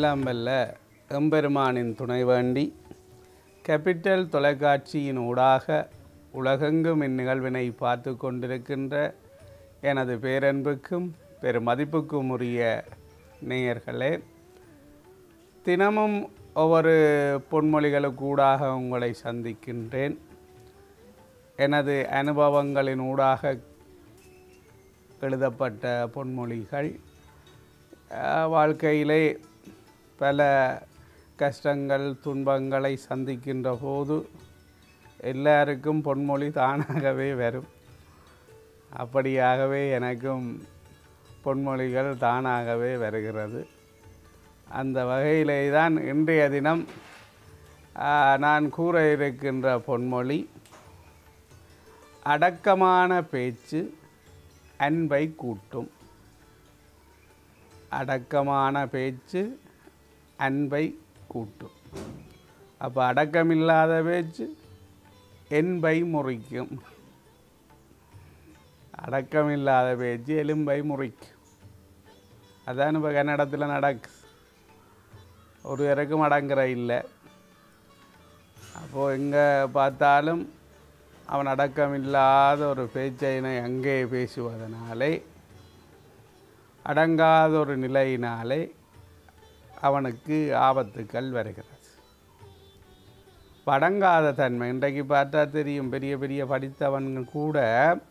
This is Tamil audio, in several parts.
எல்லாம் வல்ல எம்பெருமானின் துணை வேண்டி கேபிட்டல் தொலைக்காட்சியின் ஊடாக உலகெங்கும் இந்நிகழ்வினை பார்த்து கொண்டிருக்கின்ற எனது பேரன்புக்கும் பெருமதிப்புக்கும் உரிய நேயர்களே தினமும் ஒவ்வொரு பொன்மொழிகளுக்கூடாக உங்களை சந்திக்கின்றேன் எனது அனுபவங்களின் ஊடாக எழுதப்பட்ட பொன்மொழிகள் அஹ், வாழ்க்கையிலே பல கஷ்டங்கள் துன்பங்களை சந்திக்கின்ற போது எல்லாருக்கும் பொன்மொழி தானாகவே வரும் அப்படியாகவே எனக்கும் பொன்மொழிகள் தானாகவே வருகிறது அந்த வகையிலே தான் இன்றைய தினம் ஆஹ், நான் கூற இருக்கின்ற பொன்மொழி அடக்கமான பேச்சு அன்பை கூட்டும் அடக்கமான பேச்சு அன்பை கூட்டும் அப்போ அடக்கமில்லாத பேச்சு என்பை முறிக்கும் அடக்கமில்லாத பேச்சு எலும்பை முறிக்கும் அதான் இப்போ கன்னடத்தில் நடக்கு ஒரு இறக்கும் அடங்குற இல்லை அப்போது எங்கே பார்த்தாலும் அவன் அடக்கமில்லாத ஒரு பேச்சினை அங்கே பேசுவதனாலே அடங்காத ஒரு நிலையினாலே அவனுக்கு ஆபத்துக்கள் வருகிறது இப்ப அடங்காத தன்மை இன்றைக்கு பார்த்தா தெரியும் பெரிய பெரிய படித்தவன் கூட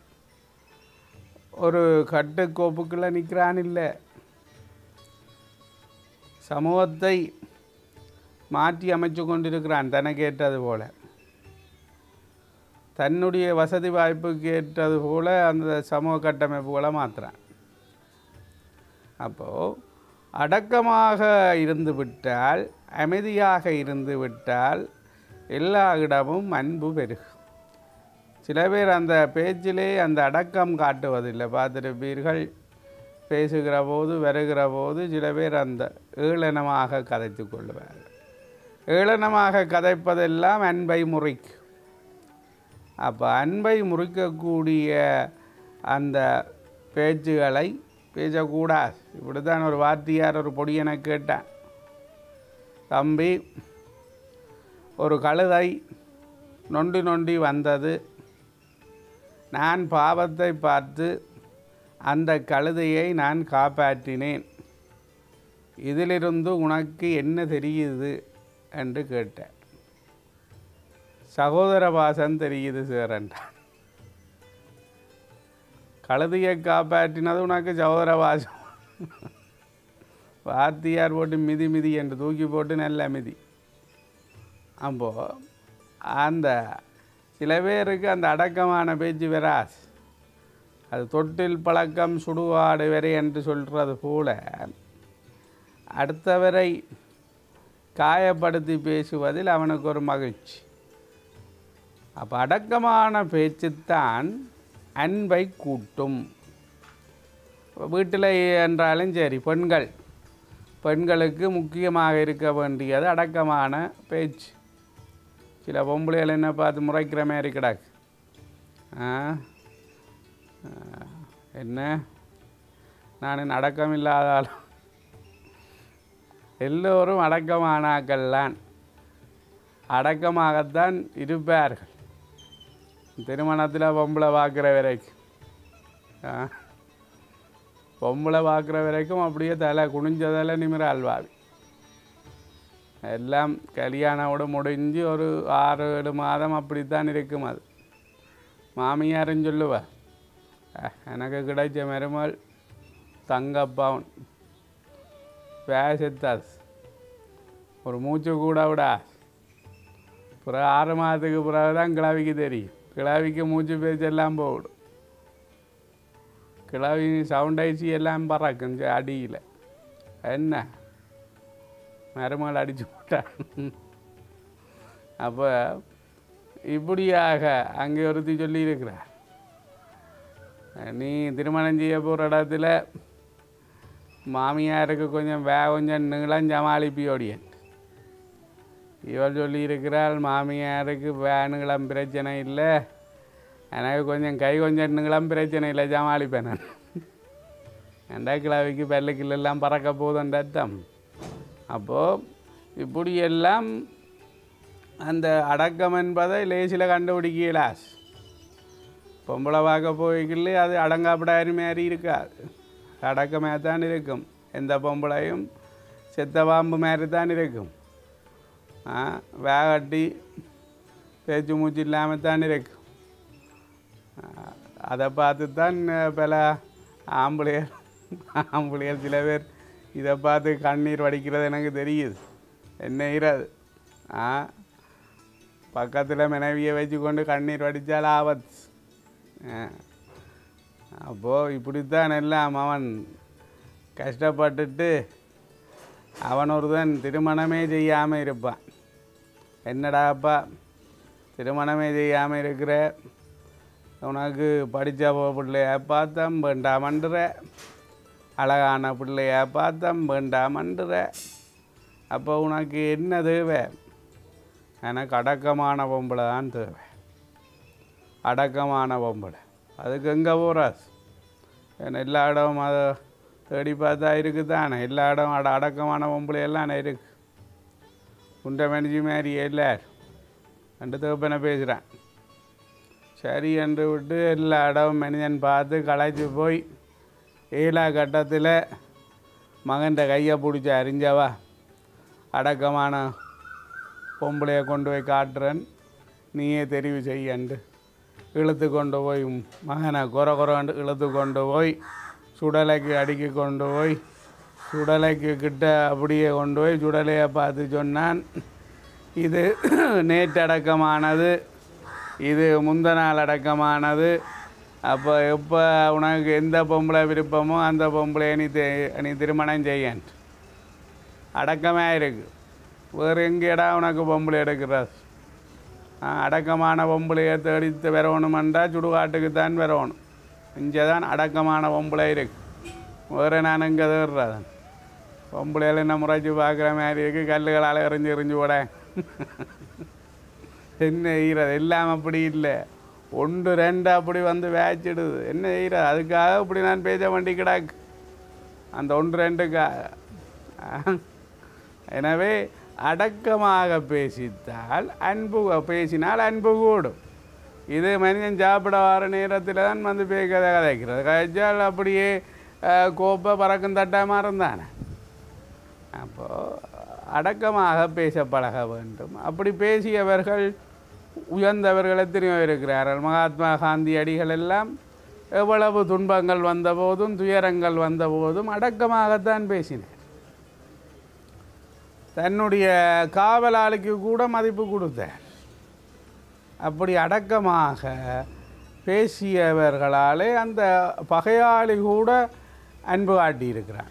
ஒரு கட்டுக்கோப்புக்குள்ளே நிற்கிறான் இல்லை சமூகத்தை மாற்றி அமைச்சு கொண்டிருக்கிறான் தனக்கு ஏற்றது போல தன்னுடைய வசதி வாய்ப்புக்கு ஏற்றது போல அந்த சமூக கட்டமைப்புகளை மாற்றுறான் அப்போது அடக்கமாக இருந்து விட்டால் அமைதியாக இருந்து விட்டால் எல்லா இடமும் அன்பு பெருகும் சில பேர் அந்த பேச்சிலே அந்த அடக்கம் காட்டுவதில்லை பார்த்திருப்பீர்கள் பேசுகிற போது வருகிற போது சில பேர் அந்த ஏளனமாக கதைத்து கொள்வார்கள் ஏளனமாக கதைப்பதெல்லாம் அன்பை முறிக்கும் அப்போ அன்பை முறிக்கக்கூடிய அந்த பேச்சுகளை பேசக்கூடாது இப்படி தான் ஒரு வாத்தியார் ஒரு பொடியனை கேட்டான் தம்பி ஒரு கழுதை நொண்டி நொண்டி வந்தது நான் பாவத்தை பார்த்து அந்த கழுதையை நான் காப்பாற்றினேன் இதிலிருந்து உனக்கு என்ன தெரியுது என்று கேட்டேன் சகோதர பாசம் தெரியுது சேரன்றான் கழுதையை காப்பாற்றினது உனக்கு சகோதர பாசம் வாத்தியார் போட்டு மிதி மிதி என்று தூக்கி போட்டு நல்ல மிதி அப்போ அந்த சில பேருக்கு அந்த அடக்கமான பேச்சு வராது அது தொட்டில் பழக்கம் சுடுகாடு வரை என்று சொல்கிறது போல அடுத்தவரை காயப்படுத்தி பேசுவதில் அவனுக்கு ஒரு மகிழ்ச்சி அப்போ அடக்கமான பேச்சுத்தான் அன்பை கூட்டும் வீட்டில் என்றாலும் சரி பெண்கள் பெண்களுக்கு முக்கியமாக இருக்க வேண்டியது அடக்கமான பேச்சு சில பொம்பளைகள் என்ன பார்த்து முறைக்கிற மாதிரி கிடக்கு ஆ ஆ, என்ன நான் அடக்கம் இல்லாத ஆள் எல்லோரும் அடக்கமானாக்கள்தான் அடக்கமாகத்தான் இருப்பார்கள் திருமணத்தில் பொம்பளை பார்க்குற வரைக்கும் ஆ பொம்பளை பார்க்குற வரைக்கும் அப்படியே தலை குனிஞ்சதில் நிமிர அல்வாவி எல்லாம் கல்யாணோடு முடிஞ்சு ஒரு ஆறு ஏழு மாதம் அப்படித்தான் இருக்கும் அது மாமியாரும் சொல்லுவா "அஹ், எனக்கு கிடைச்ச மருமகள் தங்கப்பவன் பேசத்தாஸ் ஒரு மூச்சு கூட விடா பிறகு ஆறு மாதத்துக்கு பிறகு தான் கிழவிக்கு தெரியும் கிழவிக்கு மூச்சு பேச்செல்லாம் போவிடும் கிழவி சவுண்ட் ஐசி எல்லாம் பறக்கும் அடியில் என்ன மருமகள் அடிச்சு போட்டான் அப்போ இப்படியாக அங்கே ஒருத்தி சொல்லியிருக்கிறார் நீ திருமணம் செய்ய போகிற இடத்துல மாமியாருக்கு கொஞ்சம் வே கொஞ்சம் நீளம் சமாளிப்பியோடியன் இவள் சொல்லியிருக்கிறாள் மாமியாருக்கு வே நீளம் பிரச்சனை இல்லை எனக்கு கொஞ்சம் கை கொஞ்சம் நீளம் பிரச்சனை இல்லை சமாளிப்பேன் நான் எண்டா கிழவிக்கு பல்லுக்கில் எல்லாம் பறக்க போதுன்ற அர்த்தம் அப்போது இப்படியெல்லாம் அந்த அடக்கம் என்பதை லேசில் கண்டுபிடிக்கலாஸ் பொம்பளை பார்க்க போய்க்குள்ளே அது அடங்காப்படாரு மாதிரி இருக்காது அடக்கமாக தான் இருக்கும் எந்த பொம்பளையும் செத்த பாம்பு மாதிரி தான் இருக்கும் ஆ, வேகட்டி பேச்சு மூச்சு இல்லாமல் தான் இருக்கும் ஆ, அதை பார்த்து தான் பல ஆம்பளையர் ஆம்பளையர் சில பேர் இதை பார்த்து கண்ணீர் வடிக்கிறது எனக்கு தெரியுது என்ன இராது ஆ பக்கத்தில் மனைவியை வச்சுக்கொண்டு கண்ணீர் வடித்தால் ஆபத்து அப்போது இப்படித்தான் எல்லாம் அவன் கஷ்டப்பட்டுட்டு அவன் ஒருதன் திருமணமே செய்யாமல் இருப்பான் என்னடாப்பா திருமணமே செய்யாமல் இருக்கிற உனக்கு படித்த பிள்ளைய பார்த்தம் வேண்டாமன்ற அழகான பிள்ளைய பார்த்தம் வேண்டாமன்ற அப்போ உனக்கு என்ன தேவை எனக்கு அடக்கமான பொம்பளை தான் தேவை அடக்கமான பொம்பளை அதுக்கு எங்கே போகிறாஸ் ஏன்னா எல்லா இடமும் அதை தேடி பார்த்தா இருக்குது தானே எல்லா இடம் அட அடக்கமான பொம்பளை எல்லாம் இருக்கு குண்ட மனுஷி மாதிரி எல்லாரும் ரெண்டு தகப்பனை பேசுகிறான் சரி என்று விட்டு எல்லா இடமும் மனிதன் பார்த்து களைச்சி போய் ஏழா கட்டத்தில் மகன்கிட்ட கையை பிடிச்சி அறிஞ்சவா அடக்கமான பொம்பளையை கொண்டு போய் காட்டுறேன் நீயே தெரிவு செய்யண்டு இழுத்து கொண்டு போய் மகனை குறை குறைண்டு இழுத்து கொண்டு போய் சுடலைக்கு அடுக்கி கொண்டு போய் சுடலைக்கு கிட்ட அப்படியே கொண்டு போய் சுடலையை பார்த்து சொன்னான் இது நேற்றடக்கமானது இது முந்த நாள் அடக்கமானது அப்போ எப்போ உனக்கு எந்த பொம்பளை விருப்பமோ அந்த பொம்பளையை நீ தெ நீ திருமணம் செய்யன் அடக்கமாக இருக்கு வேறு எங்கேடா உனக்கு பொம்பளை எடுக்கிறது ஆ, அடக்கமான பொம்பளையை தேடித்து வரணுமென்றா சுடுகாட்டுக்கு தான் வரணும் இங்கே தான் அடக்கமான பொம்பளை இருக்கு வேறு நான் இங்கே தேடுறதன் பொம்பளையில என்ன முறைச்சி பார்க்குற மாதிரி இருக்கு கல்லுகளால் எறிஞ்சு எறிஞ்சு விட என்ன செய்கிறது எல்லாம் அப்படி இல்லை ஒன்று ரெண்டு அப்படி வந்து வேச்சிடுது என்ன செய்கிறது அதுக்காக இப்படி நான் பேச வேண்டி கிடாக்கு அந்த ஒன்று ரெண்டுக்காக எனவே அடக்கமாக பேசித்தால் அன்பு பேசினால் அன்பு கூடும் இது மனிதன் சாப்பிட வர நேரத்தில் தான் வந்து போய் கதை கதைக்கிறது கதைச்சால் அப்படியே அஹ், கோப்பை பறக்கும் தட்டாமல் இருந்தானே அப்போது அடக்கமாக பேச பழக வேண்டும் அப்படி பேசியவர்கள் உயர்ந்தவர்கள் எத்தனையோ இருக்கிறார்கள் மகாத்மா காந்தி அடிகள் எல்லாம் எவ்வளவு துன்பங்கள் வந்தபோதும் துயரங்கள் வந்தபோதும் அடக்கமாகத்தான் பேசினார் தன்னுடைய காவலாளிக்கு கூட மதிப்பு கொடுத்தார் அப்படி அடக்கமாக பேசியவர்களாலே அந்த பகையாளி கூட அன்பு காட்டியிருக்கிறான்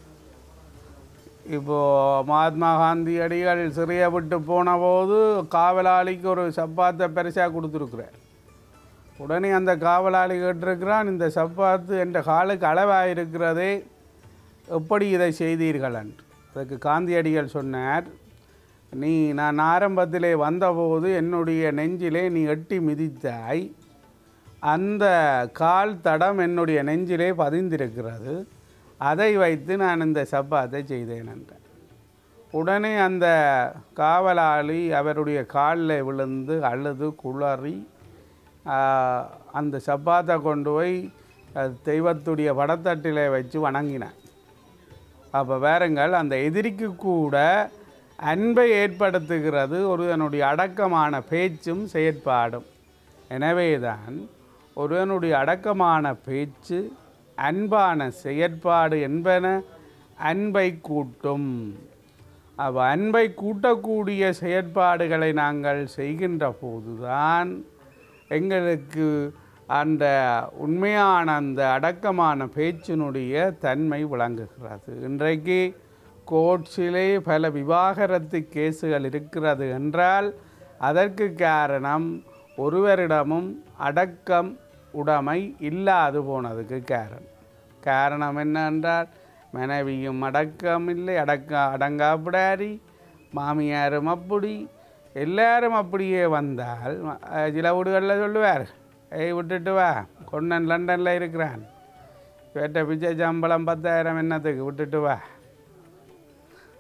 இப்போது மகாத்மா காந்தி அடிகள் சிறையை விட்டு போன போது காவலாளிக்கு ஒரு சப்பாத்தை பரிசாக கொடுத்துருக்குறார் உடனே அந்த காவலாளி கேட்டிருக்கிறான் இந்த சப்பாத்து என்ற காலுக்கு அளவாக இருக்கிறதே எப்படி இதை செய்தீர்கள் என்று அதுக்கு காந்தியடிகள் சொன்னார் நீ நான் ஆரம்பத்திலே வந்தபோது என்னுடைய நெஞ்சிலே நீ எட்டி மிதித்தாய் அந்த கால் தடம் என்னுடைய நெஞ்சிலே பதிந்திருக்கிறது அதை வைத்து நான் இந்த சப்பாத்தை செய்தேன் என்றார் உடனே அந்த காவலாளி அவருடைய காலில் விழுந்து அழுது குளறி ஆஹ், அந்த சப்பாத்தை கொண்டு போய் அஹ், தெய்வத்துடைய படத்தட்டிலே வச்சு வணங்கினான் அப்போ வேறுங்கள் அந்த எதிரிக்கு கூட அன்பை ஏற்படுத்துகிறது ஒருவனுடைய அடக்கமான பேச்சும் செயற்பாடும் எனவேதான் ஒருவனுடைய அடக்கமான பேச்சு அன்பான செயற்பாடு என்பன அன்பை கூட்டும் அவ் அன்பை கூட்டக்கூடிய செயற்பாடுகளை நாங்கள் செய்கின்ற போதுதான் எங்களுக்கு அந்த உண்மையான அந்த அடக்கமான பேச்சினுடைய தன்மை விளங்குகிறது இன்றைக்கு கோர்ட்ஸிலே பல விவாகரத்து கேஸுகள் இருக்கிறது என்றால் அதற்கு காரணம் ஒருவரிடமும் அடக்கம் உடைமை இல்லாது போனதுக்கு காரணம் காரணம் என்னென்றால் மனைவியும் அடக்கம் இல்லை அடக்க அடங்காப்பிடாரி மாமியாரும் அப்படி எல்லாரும் அப்படியே வந்தால் அஹ், சில வீடுகளில் சொல்லுவார் ஏய் விட்டுட்டு வா கொன்னன் லண்டனில் இருக்கிறான் வேட்ட பிச்சை சம்பளம் பத்தாயிரம் என்னத்துக்கு விட்டுட்டு வா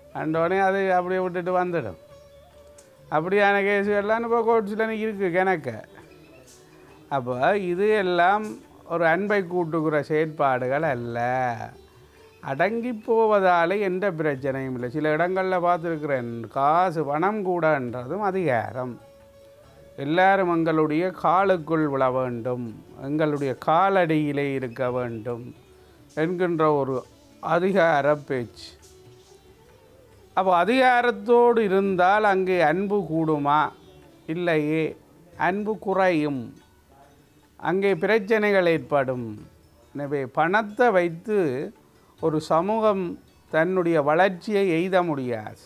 அண்டோடனே அது அப்படியே விட்டுட்டு வந்துடும் அப்படியான கேஸுகள்லாம் இப்போ கோர்ட்ஸில் இருக்குது கணக்கு அப்போ இது எல்லாம் ஒரு அன்பை கூட்டுகிற செயற்பாடுகள் அல்ல அடங்கி போவதால் எந்த பிரச்சனையும் இல்லை சில இடங்களில் பார்த்துருக்குறேன் காசு பணம் கூடன்றதும் அதிகாரம் எல்லாரும் எங்களுடைய காலுக்குள் விழ வேண்டும் எங்களுடைய காலடியிலே இருக்க வேண்டும் என்கின்ற ஒரு அதிகார பேச்சு அப்போ அதிகாரத்தோடு இருந்தால் அங்கே அன்பு கூடுமா இல்லையே அன்பு குறையும் அங்கே பிரச்சனைகள் ஏற்படும் எனவே பணத்தை வைத்து ஒரு சமூகம் தன்னுடைய வளர்ச்சியை எய்த முடியாது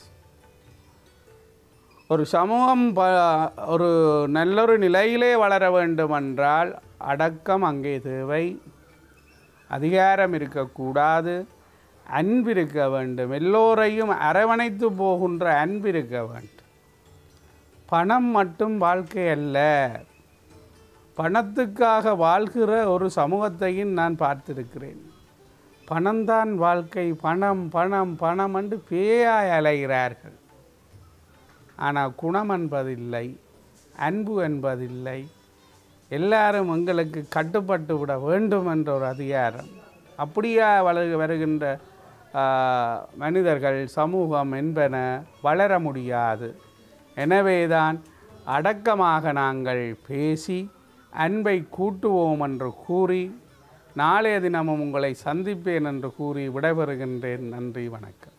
ஒரு சமூகம் ப ஒரு நல்லொரு நிலையிலே வளர வேண்டுமென்றால் அடக்கம் அங்கே தேவை அதிகாரம் இருக்கக்கூடாது அன்பு இருக்க வேண்டும் எல்லோரையும் அரவணைத்து போகின்ற அன்பு இருக்க வேண்டும் பணம் மட்டும் வாழ்க்கை அல்ல பணத்துக்காக வாழ்கிற ஒரு சமூகத்தையும் நான் பார்த்திருக்கிறேன் பணம்தான் வாழ்க்கை பணம் பணம் பணம் என்று பேயாய் அலைகிறார்கள் ஆனால் குணம் என்பதில்லை அன்பு என்பதில்லை எல்லாரும் எங்களுக்கு கட்டுப்பட்டு விட வேண்டும் என்ற ஒரு அதிகாரம் அப்படியா வளரு வருகின்ற ஆ, மனிதர்கள் சமூகம் என்பன வளர முடியாது எனவேதான் அடக்கமாக நாங்கள் பேசி அன்பை கூட்டுவோம் என்று கூறி நாளைய தினமும் உங்களை சந்திப்பேன் என்று கூறி விடைபெறுகின்றேன் நன்றி வணக்கம்